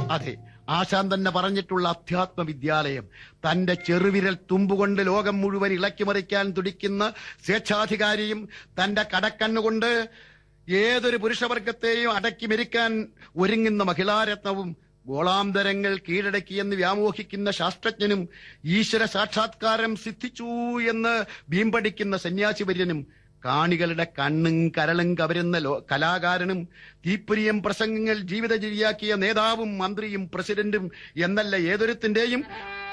അതെ ആശാൻ തന്നെ പറഞ്ഞിട്ടുള്ള അധ്യാത്മ വിദ്യാലയം തന്റെ ചെറുവിരൽ തുമ്പുകൊണ്ട് ലോകം മുഴുവൻ ഇളക്കിമറിക്കാൻ തുടിക്കുന്ന സ്വേച്ഛാധികാരിയും തന്റെ കടക്കണ്ണുകൊണ്ട് ഏതൊരു പുരുഷവർഗത്തെയും അടക്കി മെരിക്കാൻ ഒരുങ്ങുന്ന മഹിളാരത്നവും ഗോളാന്തരങ്ങൾ കീഴടക്കിയെന്ന് വ്യാമോഹിക്കുന്ന ശാസ്ത്രജ്ഞനും ഈശ്വര സാക്ഷാത്കാരം സിദ്ധിച്ചു എന്ന് വീമ്പടിക്കുന്ന സന്യാസിവര്യനും കാണികളുടെ കണ്ണും കരളും കവരുന്ന ലോ കലാകാരനും തീപ്പൊരിയം പ്രസംഗങ്ങൾ ജീവിതചര്യയാക്കിയ നേതാവും മന്ത്രിയും പ്രസിഡന്റും എന്നല്ല ഏതൊരുത്തിന്റെയും